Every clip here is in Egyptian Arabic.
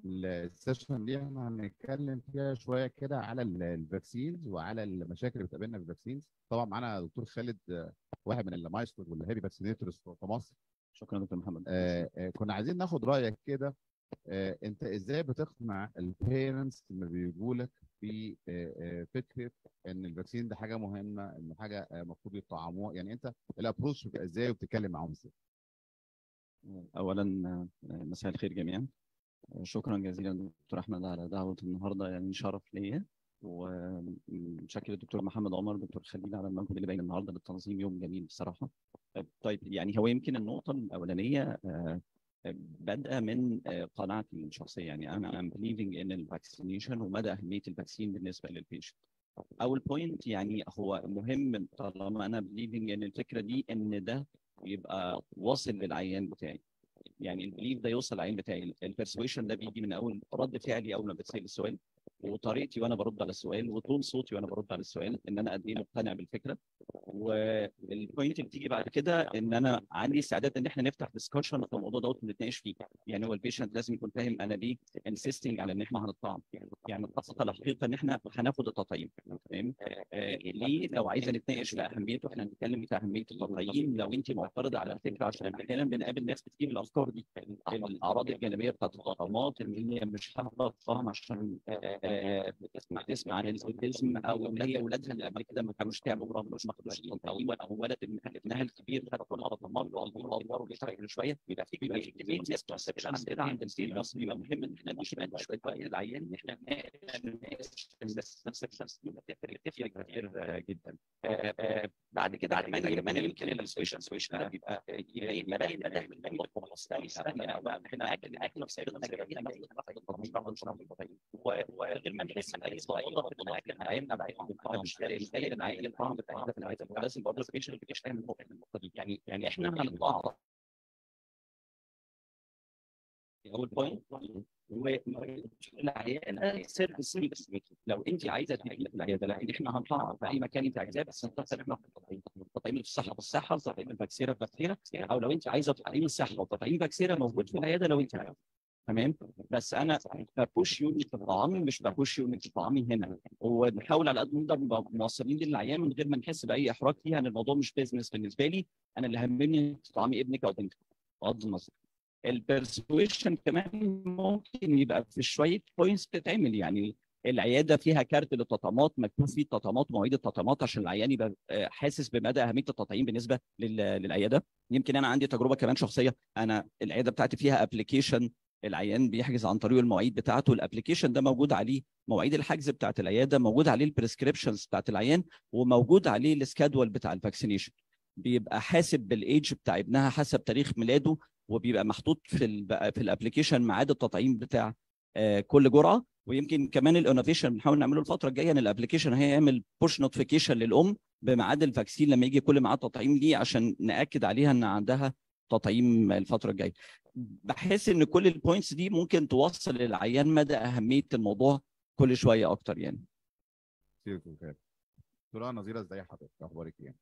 السيشن دي احنا هنتكلم فيها شويه كده على ال- الفاكسينز وعلى المشاكل اللي بتقابلنا في الفاكسينز طبعا معانا دكتور خالد آه، واحد من المايسترو والهيفي فاكسينيتورز في مصر شكرا دكتور محمد آه، آه، كنا عايزين ناخد رايك كده آه، انت ازاي بتقنع البيرنتس لما بيجوا لك في آه، آه، فكره ان الفاكسين ده حاجه مهمه ان حاجه آه، المفروض يطعموها يعني انت الابروش بيبقى ازاي وبتتكلم معاهم ازاي اولا آه، مساء الخير جميعا آه، شكرا جزيلا دكتور احمد على دعوه النهارده يعني شرف ليا ومشكل الدكتور محمد عمر دكتور خليل على المجهود اللي باين النهارده للتنظيم يوم جميل بصراحه آه، طيب يعني هو يمكن النقطه الاولانيه آه، آه، بادئه من آه، قناعتي الشخصيه يعني انا ام بليفنج ان الفاكسينيشن ومدى اهميه الفاكسين بالنسبه للبيشنت اول بوينت يعني هو مهم طالما انا بليفنج ان الفكره دي ان ده يبقى واصل للعيان بتاعي يعني البليف ده يوصل للعيان بتاعي البرسويشن ده بيجي من اول رد فعلي اول ما بتسال السؤال وطريقتي وانا برد على السؤال وطون صوتي وانا برد على السؤال ان انا قد ايه مقتنع بالفكره والبوينت اللي بتيجي بعد كده ان انا عندي استعداد ان احنا نفتح ديسكشن في الموضوع دوت ونتناقش فيه يعني هو البيشنت لازم يكون فاهم انا ليه انسيستنج على ان احنا هنطعم يعني القصه الحقيقه ان احنا هناخد التطعيم تمام آه ليه لو عايزه نتناقش في اهميته احنا هنتكلم في اهميه التطعيم لو انت معترضه على الفكره عشان احيانا بنقابل ناس بتجيب الافكار دي الاعراض الجانبيه بتاعت التطعيمات اللي هي مش حابه تطعم عشان آه، آه، بتسمع تسمع عن الاوتيزم او ان هي اولادها اللي قبل كده ما كانوش تعبوا برغم مش ما خدوش التطعيم او ولد ابنها ابنها الكبير خد كل التطعيمات وقلبوا اكبر وبيترك شويه بيبقى في بيبقى في كميه ناس بتحسبش عندنا عند السيل بس بيبقى مهم ان احنا نشمل شويه وقت العيان ان احنا نناقش نفس نفس تفرق تفرق كتير آه، جدا آه، آه، بعد كده كمان كمان يمكن السويشن سويشن ده بيبقى يبين مبين مبين من احنا اكل اكل في سيدنا وغير ما نحس ان اي صعوبه في الاكل هيمنع بعيد مش لاقي العيان الطعم بتاعنا في العيادة لازم برضه البيشنت يبقى فاهم النقطه دي يعني يعني احنا هنطلع اول بوينت والعيان سيرفيس بس لو انت عايزه تجي في العياده لا احنا هنطلع في اي مكان انت عايزاه بس نتصل احنا في التطعيم التطعيم في الصحه بالصحه التطعيم الفاكسيرا فاكسيرا او لو انت عايزه تطعيم الصحه وتطعيم فاكسيرا موجود في العياده لو انت عايزه تمام بس انا ببوش يو انك تطعمي مش ببوش يو انك تطعمي هنا وبنحاول على قد ما نقدر نبقى موصلين للعيان من غير ما نحس باي احراج فيها ان الموضوع مش بيزنس بالنسبه لي انا اللي همني انك تطعمي ابنك او بنتك بغض النظر البرسويشن كمان ممكن يبقى في شويه بوينتس بتتعمل يعني العياده فيها كارت للتطعيمات مكتوب فيه التطعيمات مواعيد التطعيمات عشان العيان يبقى آه، حاسس بمدى اهميه التطعيم بالنسبه لل- للعياده يمكن انا عندي تجربه كمان شخصيه انا العياده بتاعتي فيها ابلكيشن العيان بيحجز عن طريق المواعيد بتاعته الابلكيشن ده موجود عليه مواعيد الحجز بتاعت العياده موجود عليه البريسكريبشنز بتاعت العيان وموجود عليه السكادول بتاع الفاكسينيشن بيبقى حاسب بالايدج بتاع ابنها حسب تاريخ ميلاده وبيبقى محطوط في ال في الابلكيشن ميعاد التطعيم بتاع آه، كل جرعه ويمكن كمان الانوفيشن بنحاول نعمله الفتره الجايه ان الابلكيشن هيعمل بوش نوتيفيكيشن للام بميعاد الفاكسين لما يجي كل ميعاد تطعيم ليه عشان ناكد عليها ان عندها تطعيم الفتره الجايه بحس ان كل البوينتس دي ممكن توصل للعيان مدى اهميه الموضوع كل شويه اكتر يعني سيرك وخير دكتوره نظيره ازاي حضرتك اخبارك ايه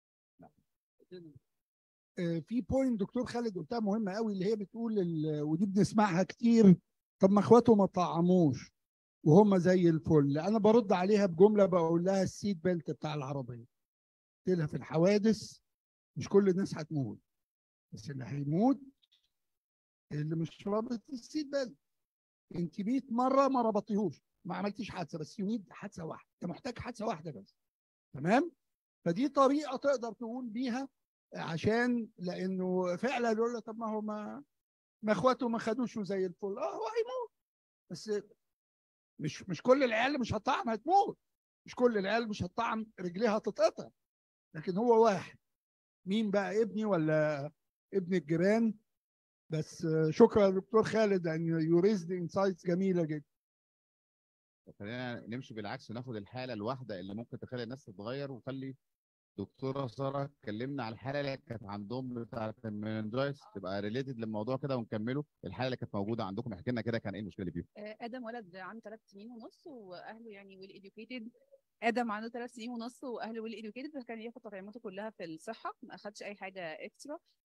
آه، في بوينت دكتور خالد قلتها مهمه قوي اللي هي بتقول ال- ودي بنسمعها كتير طب ما اخواته ما طعموش وهم زي الفل انا برد عليها بجمله بقول لها السيت بيلت بتاع العربيه قلت لها في الحوادث مش كل الناس هتموت بس اللي هيموت اللي مش رابط السيت بيلت انت 100 مره ما ربطتيهوش ما عملتيش حادثه بس يونيد حادثه واحده انت محتاج حادثه واحده بس تمام فدي طريقه تقدر تقول بيها عشان لانه فعلا يقول له طب ما هو ما ما اخواته ما خدوش زي الفل اه هو هيموت بس مش مش كل العيال مش هتطعم هتموت مش كل العيال مش هتطعم رجليها هتتقطع لكن هو واحد مين بقى ابني ولا ابن الجيران بس آه، شكرا يا دكتور خالد ان يو ريزد انسايتس جميله جدا خلينا نمشي بالعكس وناخد الحاله الواحده اللي ممكن تخلي الناس تتغير وخلي دكتوره ساره اتكلمنا على الحاله اللي كانت عندهم بتاعه المننجايتس تبقى ريليتد للموضوع كده ونكمله الحاله اللي كانت موجوده عندكم احكي لنا كده كان ايه المشكله اللي فيهم آه، ادم ولد عنده ثلاث سنين ونص واهله يعني ويل educated ادم عنده ثلاث سنين ونص واهله ويل educated فكان ياخد تطعيماته كلها في الصحه ما اخدش اي حاجه اكسترا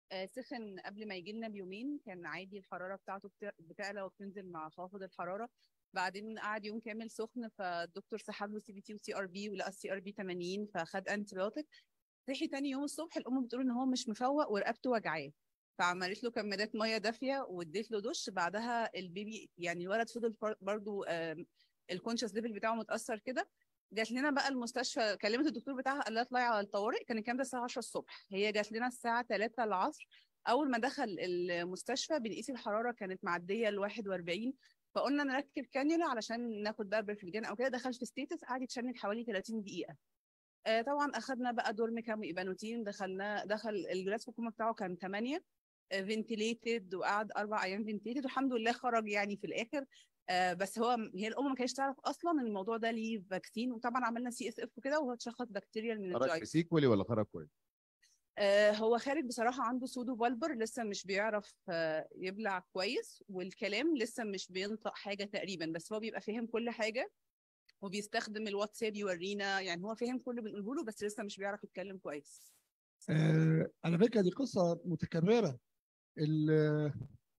آه، سخن قبل ما يجي لنا بيومين كان عادي الحراره بتاعته بت- بتعلى وبتنزل مع خافض الحراره بعدين قعد يوم كامل سخن فالدكتور سحب له سي بي تي وسي ار بي ولقى السي ار بي 80 فخد انتي بايوتيك صحي تاني يوم الصبح الام بتقول ان هو مش مفوق ورقبته وجعاه فعملت له كمادات ميه دافيه واديت له دش بعدها البيبي يعني الولد فضل فر- برضو الكونشس ليفل بتاعه متاثر كده جات لنا بقى المستشفى كلمت الدكتور بتاعها قال لها اطلعي على الطوارئ كان الكلام ده الساعه 10 الصبح هي جات لنا الساعه 3 العصر اول ما دخل المستشفى بنقيس الحراره كانت معديه ل 41 فقلنا نركب كانيولا علشان ناخد بقى برفلجان او كده دخل في ستيتس قعد يتشنج حوالي 30 دقيقه آه طبعا اخدنا بقى دورميكام وايبانوتين دخلنا دخل الجلاس حكومه بتاعه كان 8 فنتيليتد وقعد اربع ايام فنتيليتد والحمد لله خرج يعني في الاخر آه بس هو هي الام ما كانتش تعرف اصلا ان الموضوع ده ليه فاكسين وطبعا عملنا سي اس اف وكده وهو اتشخص بكتيريال من خرج في سيكولي ولا خرج كويس؟ آه، هو خارج بصراحة عنده سودو بالبر لسه مش بيعرف آه، يبلع كويس والكلام لسه مش بينطق حاجة تقريبا بس هو بيبقى فاهم كل حاجة وبيستخدم الواتساب يورينا يعني هو فاهم كل اللي بنقوله له بس لسه مش بيعرف يتكلم كويس آه على فكره دي قصه متكرره ال-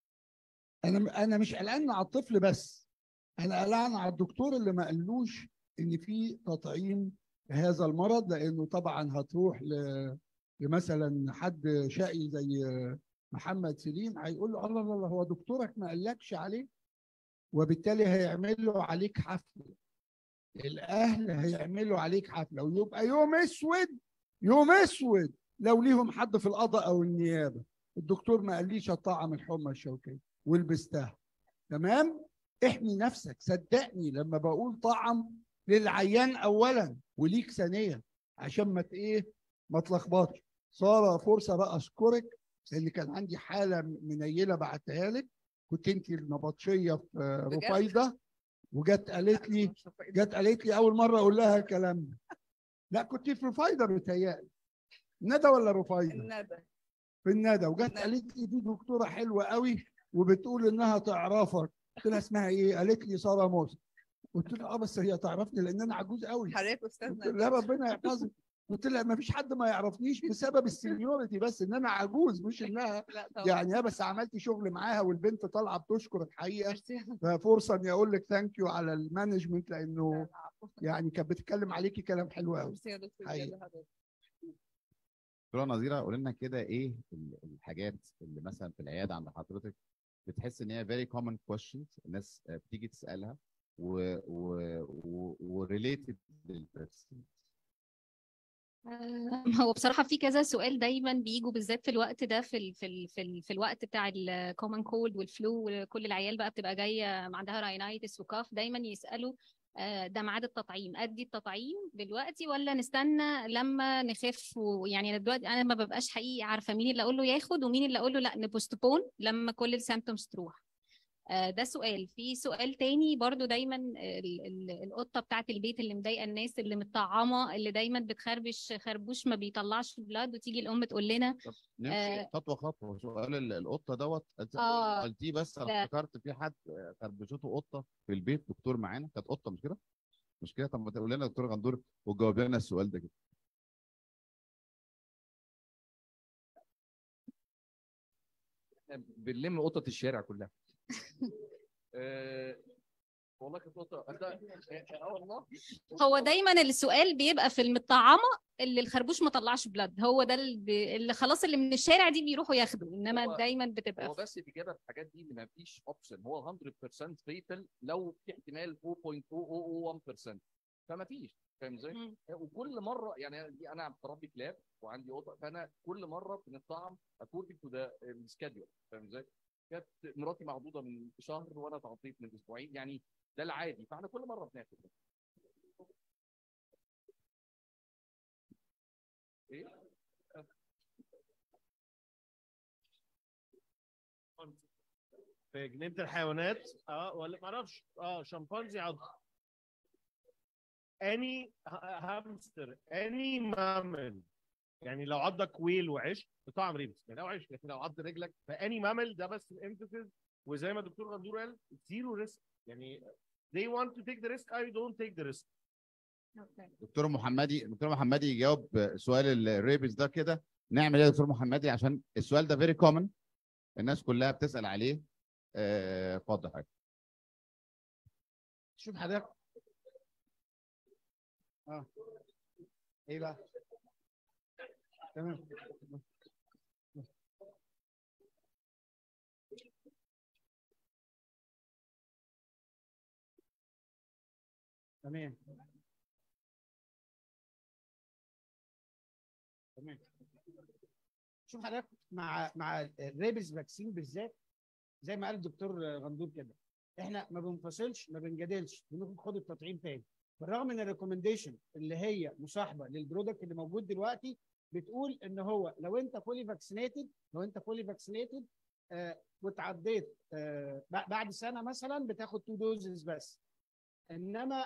انا انا مش قلقان على الطفل بس انا قلقان على الدكتور اللي ما قالوش ان في تطعيم هذا المرض لانه طبعا هتروح ل- لمثلا حد شقي زي محمد سليم هيقول له الله الله الله هو دكتورك ما قالكش عليه وبالتالي هيعمل له عليك حفله الاهل هيعملوا عليك حفله ويبقى يوم اسود يوم اسود لو ليهم حد في القضاء او النيابه الدكتور ما قاليش اطعم الحمى الشوكيه ولبستها تمام احمي نفسك صدقني لما بقول طعم للعيان اولا وليك ثانيا عشان ما ت- ايه ما تلخبطش ساره فرصه بقى اشكرك لان كان عندي حاله منيله بعتها لك كنت انت النبطشيه في بجد؟ رفايده وجت قالت لي جت قالت لي اول مره اقول لها الكلام ده لا كنت في رفايده بتهيألي ندى ولا رفايده الندى في الندى وجت الندى. قالت لي دي دكتوره حلوه قوي وبتقول انها تعرفك قلت لها اسمها ايه قالت لي ساره موسى قلت لها اه بس هي تعرفني لان انا عجوز قوي حضرتك قلت استاذنا لها ربنا يحفظك قلت لها ما فيش حد ما يعرفنيش بسبب السينيورتي بس ان انا عجوز مش انها لا طبعا يعني ها بس عملت شغل معاها والبنت طالعه بتشكر الحقيقه ميرسي. ففرصه اني اقول لك ثانك يو على المانجمنت لانه لا، لا، عفواً. يعني كانت بتتكلم عليكي كلام حلو قوي ميرسي يا دكتور حقيقي. بجد حضرتك. دكتوره نظيره قول لنا كده ايه ال- الحاجات اللي مثلا في العياده عند حضرتك بتحس ان هي very common questions الناس آه، بتيجي تسالها و و و وريليتد للبيرسون آه، هو بصراحة في كذا سؤال دايما بيجوا بالذات في الوقت ده في ال في ال في, ال في الوقت بتاع الكومن كولد والفلو وكل العيال بقى بتبقى جاية عندها راينايتس وكاف دايما يسألوا آه، ده ميعاد التطعيم أدي التطعيم دلوقتي ولا نستنى لما نخف ويعني أنا دلوقتي أنا ما ببقاش حقيقي عارفة مين اللي أقول له ياخد ومين اللي أقول له لا نبوستبون لما كل السيمتومز تروح آه، ده سؤال في سؤال تاني برضو دايما ال- ال- القطه بتاعت البيت اللي مضايقه الناس اللي متطعمه اللي دايما بتخربش خربوش ما بيطلعش بلاد وتيجي الام تقول لنا طب نمشي آه. خطوه خطوه سؤال ال- القطه دوت أنت آه. قلتيه بس انا لا. افتكرت في حد آه، خربشته قطه في البيت دكتور معانا كانت قطه مش كده؟ مش كده طب ما تقول لنا دكتور غندور وجاوب لنا السؤال ده كده إحنا بنلم قطط الشارع كلها آه، والله كانت قطه أنت- اه والله هو دايما السؤال بيبقى في المطعمه اللي الخربوش ما طلعش بلاد هو ده اللي, بي- اللي خلاص اللي من الشارع دي بيروحوا ياخدوا انما هو- دايما بتبقى هو في- بس الاجابه في الحاجات دي اللي ما فيش اوبشن هو 100% فيتال لو في احتمال 0.001% فما فيش فاهم ازاي؟ مم. وكل مره يعني دي انا بربي كلاب وعندي قطط فانا كل مره بنطعم اكوردنج تو ذا السكادول فاهم ازاي؟ كانت مراتي معضوضه من شهر وانا تعطيت من اسبوعين يعني ده العادي فاحنا كل مره بناخد ده. ايه؟ في جنينة الحيوانات اه ولا ما اعرفش اه شمبانزي عض اني هامستر اني مامل يعني لو عضك ويل وعش بطعم ريبس يعني او عش لكن لو عض رجلك فاني مامل ده بس الامفيسيس وزي ما الدكتور غندور قال زيرو ريسك يعني they want to take the risk I don't take the risk دكتور محمدي دكتور محمدي يجاوب سؤال الريبس ده كده نعمل ايه يا دكتور محمدي عشان السؤال ده فيري كومن الناس كلها بتسال عليه آه، اتفضل حضرتك شوف حضرتك اه ايه بقى تمام تمام تمام شوف حضرتك مع مع الريبس فاكسين بالذات زي ما قال الدكتور غندور كده احنا ما بنفصلش ما بنجادلش بناخد خد التطعيم تاني بالرغم من الريكومنديشن اللي هي مصاحبه للبرودكت اللي موجود دلوقتي بتقول ان هو لو انت فولي فاكسينيتد لو انت فولي فاكسينيتد آه واتعديت آه ب- بعد سنه مثلا بتاخد تو دوزز بس انما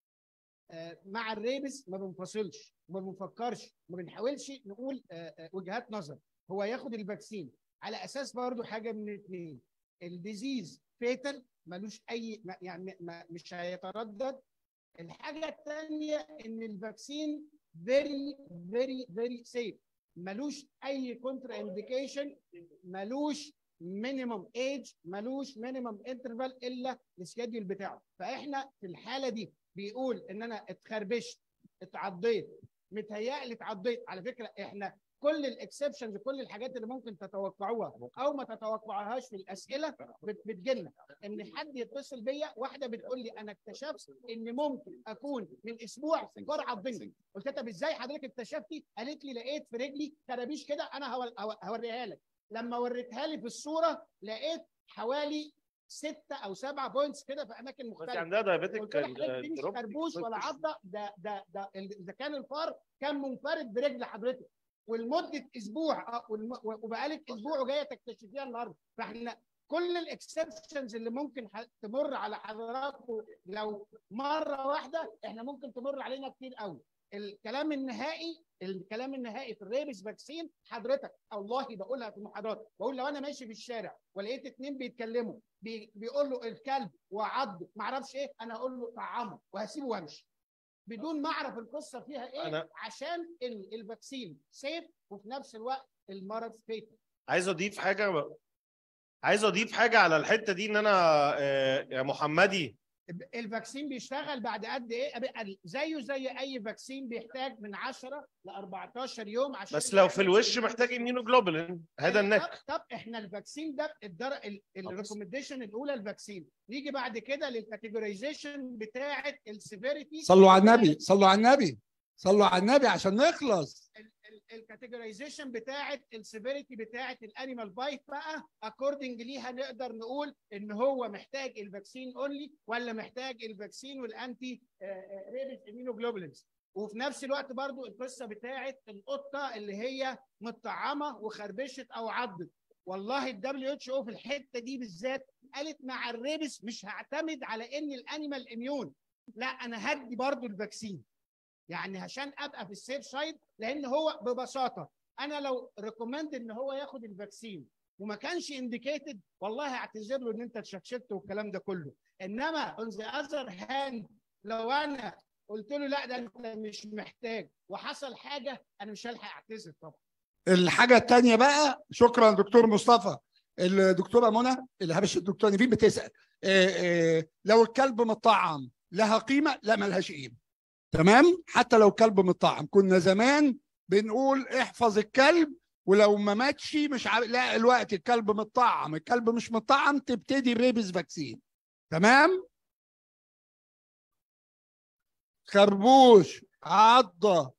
آه مع الريبس ما بنفصلش وما بنفكرش ما بنحاولش نقول آه آه وجهات نظر هو ياخد الفاكسين على اساس برضو حاجه من الاثنين الديزيز فيتال ملوش اي ما- يعني ما مش هيتردد الحاجه الثانيه ان الفاكسين فيري فيري فيري سيف ملوش اي كونترا انديكيشن ملوش مينيمم ايج ملوش مينيمم انترفال الا السكادول بتاعه فاحنا في الحاله دي بيقول ان انا اتخربشت اتعضيت متهيألي اتعضيت على فكره احنا كل الاكسبشنز كل الحاجات اللي ممكن تتوقعوها او ما تتوقعوهاش في الاسئله بت- بتجيلنا ان حد يتصل بيا واحده بتقول لي انا اكتشفت ان ممكن اكون من اسبوع جرعه ضنك قلت لها طب ازاي حضرتك اكتشفتي قالت لي لقيت في رجلي كرابيش كده انا هو- هو- هوريها لك لما وريتها لي في الصوره لقيت حوالي ستة او سبعة بوينتس كده في اماكن بس مختلفه عندها دايابيتك قلت لها حضرتك دي مش خربوش ولا عضه ده ده ده ال- اذا كان الفار كان منفرد برجل حضرتك ولمده اسبوع اه والم- وبقالك اسبوع وجايه تكتشفيها النهارده فاحنا كل الاكسبشنز اللي ممكن ح- تمر على حضراتكم لو مره واحده احنا ممكن تمر علينا كتير قوي الكلام النهائي الكلام النهائي في الريبس فاكسين حضرتك والله بقولها في المحاضرات بقول لو انا ماشي في الشارع ولقيت اتنين بيتكلموا بي بيقول له الكلب وعضه ما اعرفش ايه انا اقول له طعمه وهسيبه وامشي بدون ما اعرف القصه فيها ايه أنا- عشان ال- الفاكسين سيف وفي نفس الوقت المرض فيتال عايز اضيف حاجه عايز اضيف حاجه على الحته دي ان انا آه، يا محمدي الفاكسين بيشتغل بعد قد ايه أب- زيه زي اي فاكسين بيحتاج من 10 ل 14 يوم عشان بس لو في يعمل الوش immune محتاج response. اميونوجلوبولين هذا طب- النك طب احنا الفاكسين ده الدر... الريكومنديشن الاولى الفاكسين نيجي بعد كده للكاتيجورايزيشن بتاعه السيفيريتي صلوا على النبي صلوا على النبي صلوا على النبي عشان نخلص الكاتيجورايزيشن بتاعه السيفيريتي بتاعه الانيمال بايت بقى اكوردنج ليها نقدر نقول ان هو محتاج الفاكسين اونلي ولا محتاج الفاكسين والانتي ريبس اميونوجلوبولينز وفي نفس الوقت برضو القصه بتاعه القطه اللي هي متطعمه وخربشت او عضت والله الدبليو اتش او في الحته دي بالذات قالت مع الريبس مش هعتمد على ان الانيمال اميون لا انا هدي برضو الفاكسين يعني عشان ابقى في السيف سايد لان هو ببساطه انا لو ريكومند ان هو ياخد الفاكسين وما كانش انديكيتد والله هعتذر له ان انت اتشكشكت والكلام ده كله انما اون ذا اذر هاند لو انا قلت له لا ده انت مش محتاج وحصل حاجه انا مش هلحق اعتذر طبعا الحاجه الثانيه بقى شكرا دكتور مصطفى الدكتوره منى اللي هبش الدكتوره نيفين بتسال آه، آه، لو الكلب مطعم لها قيمه لا ملهاش قيمه تمام حتى لو كلب مطعم كنا زمان بنقول احفظ الكلب ولو ما ماتش مش عارف لا الوقت الكلب مطعم الكلب مش مطعم تبتدي الريبس فاكسين تمام خربوش عضه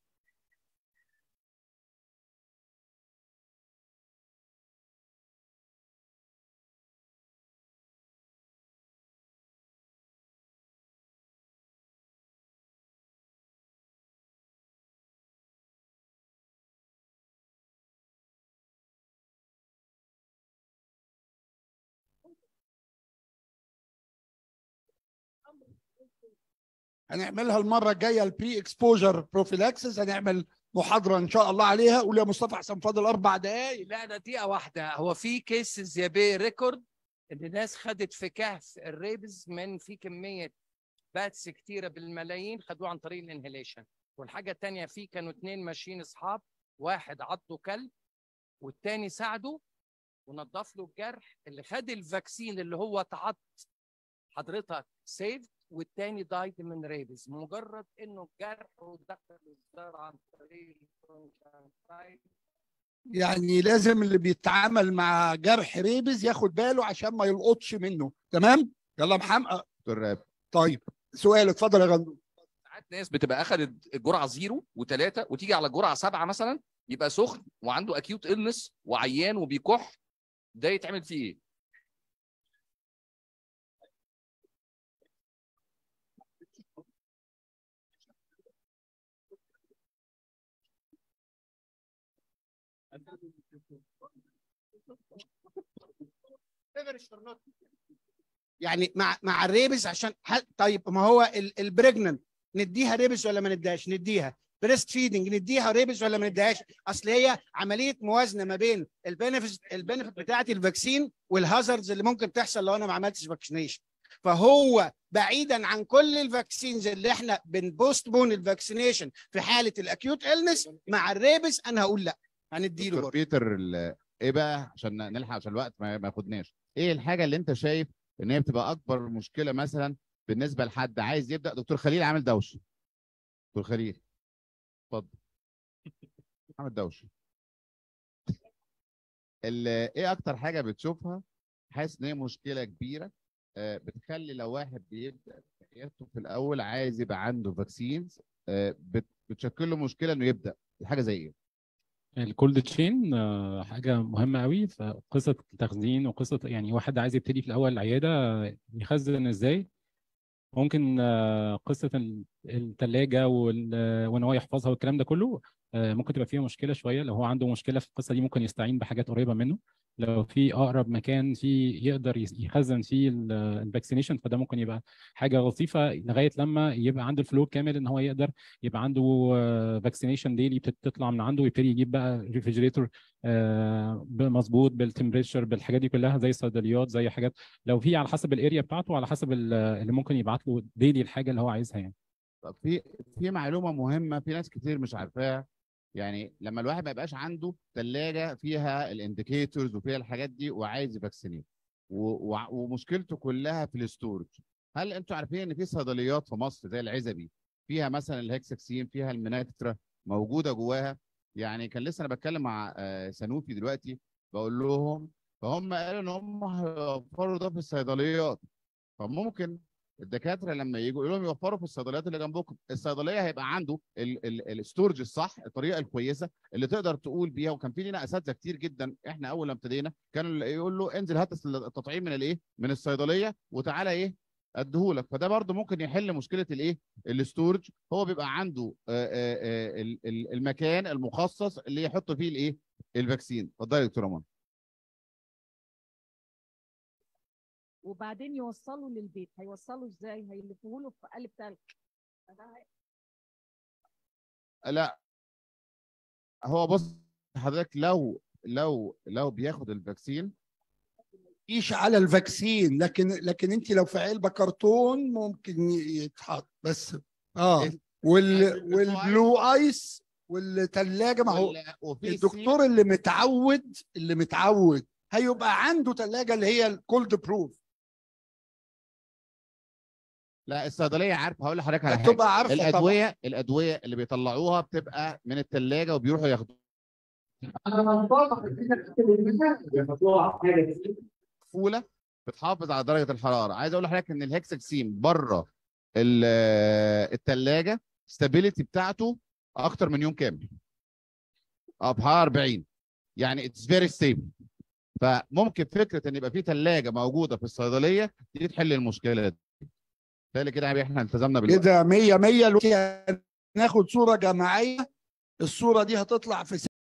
هنعملها المره الجايه البري اكسبوجر بروفيلاكسس هنعمل محاضره ان شاء الله عليها قول يا مصطفى حسن فاضل اربع دقائق لا دقيقة واحدة هو في كيسز يا بيه ريكورد ان ناس خدت في كهف الريبز من في كمية باتس كتيرة بالملايين خدوها عن طريق الانهيليشن والحاجة التانية في كانوا اتنين ماشيين اصحاب واحد عضه كلب والتاني ساعده ونضف له الجرح اللي خد الفاكسين اللي هو اتعض حضرتك سيف والتاني دايد من ريبز مجرد انه الجرح ودخل الزرع عن طريق الكونجكتيفايتس يعني لازم اللي بيتعامل مع جرح ريبز ياخد باله عشان ما يلقطش منه تمام يلا محمد دكتور راب طيب سؤال اتفضل يا غندور ساعات ناس بتبقى اخذت الجرعه زيرو وثلاثه وتيجي على جرعه سبعه مثلا يبقى سخن وعنده اكيوت النس وعيان وبيكح ده يتعمل فيه ايه؟ يعني مع مع الريبس عشان ح- طيب ما هو البريجننت نديها ريبس ولا ما نديهاش نديها بريست فيدنج نديها ريبس ولا ما نديهاش اصل هي عمليه موازنه ما بين البنفيت البنفيت بتاعه الفاكسين والهازاردز اللي ممكن تحصل لو انا ما عملتش فاكسينيشن فهو بعيدا عن كل الفاكسينز اللي احنا بنبوستبون الفاكسينيشن في حاله الاكيوت النس مع الريبس انا هقول لا هنديله دكتور برضه بيتر ال- ايه بقى عشان نلحق عشان الوقت ما ما ياخدناش ايه الحاجه اللي انت شايف ان هي بتبقى اكبر مشكله مثلا بالنسبه لحد عايز يبدا دكتور خليل عامل دوشه دكتور خليل اتفضل عامل دوشه ال- ايه اكتر حاجه بتشوفها حاسس ان هي مشكله كبيره آه، بتخلي لو واحد بيبدا حياته في الاول عايز يبقى عنده فاكسينز بتشكل له مشكله انه يبدا حاجه زي ايه الكولد تشين آه، حاجة مهمة قوي فقصة التخزين وقصة يعني واحد عايز يبتدي في الأول العيادة يخزن ازاي ممكن آه، قصة ال- التلاجة وال- وإن هو يحفظها والكلام ده كله آه، ممكن تبقى فيها مشكلة شوية لو هو عنده مشكلة في القصة دي ممكن يستعين بحاجات قريبة منه لو في أقرب مكان فيه يقدر يس- يخزن فيه الفاكسينيشن فده ممكن يبقى حاجة لطيفة لغاية لما يبقى عنده الفلو كامل إن هو يقدر يبقى عنده فاكسينيشن ديلي بتطلع من عنده ويبتدي يجيب بقى ريفريجريتور مظبوط بالتمبريتشر بالحاجات دي كلها زي الصيدليات زي حاجات لو في على حسب الاريا بتاعته على حسب ال- اللي ممكن يبعت له ديلي الحاجه اللي هو عايزها يعني طب في في معلومه مهمه في ناس كتير مش عارفاها يعني لما الواحد ما يبقاش عنده ثلاجه فيها الانديكيتورز وفيها الحاجات دي وعايز يفاكسينيت و- وع- ومشكلته كلها في الاستورج هل انتوا عارفين ان في صيدليات في مصر زي العزبي فيها مثلا الهكساكسين فيها الميناكترا موجوده جواها يعني كان لسه انا بتكلم مع آه، سنوفي دلوقتي بقول لهم فهم قالوا ان هم هيوفروا ده في الصيدليات فممكن الدكاتره لما يجوا يقولوا لهم يوفروا في الصيدليات اللي جنبكم الصيدليه هيبقى عنده الاستورج الصح الطريقه الكويسه اللي تقدر تقول بيها وكان في لنا اساتذه كتير جدا احنا اول ما ابتدينا كانوا يقول له انزل هات التطعيم من الايه من الصيدليه وتعالى ايه اديهولك فده برضه ممكن يحل مشكله الايه الاستورج هو بيبقى عنده آه، آه، آه، ال- ال- المكان المخصص اللي يحط فيه الايه الفاكسين اتفضلي يا دكتوره منى وبعدين يوصلوا للبيت هيوصلوا ازاي هيلفوه له في قالب تلج فده هي- لا هو بص حضرتك لو لو لو بياخد الفاكسين يعيش على الفاكسين لكن لكن انت لو في علبه كرتون ممكن ي- يتحط بس اه وال والبلو ايس والثلاجه ما هو وال- وفي الدكتور اللي متعود اللي متعود هيبقى عنده ثلاجه اللي هي الكولد بروف لا الصيدليه عارفه هقول لحضرتك على حاجه هتبقى عارفة طبعا. الادويه الادويه اللي بيطلعوها بتبقى من الثلاجه وبيروحوا ياخدوها مقفوله بتحافظ على درجه الحراره عايز اقول لحضرتك ان الهكساكسين بره الثلاجه ستابيليتي بتاعته اكتر من يوم كامل اه بحراره 40 يعني اتس فيري ستيبل فممكن فكره ان يبقى في ثلاجه موجوده في الصيدليه دي تحل المشكله دي بالتالي كده يا حبيبي احنا التزمنا بالوقت كده 100 100 ناخد صوره جماعيه الصوره دي هتطلع في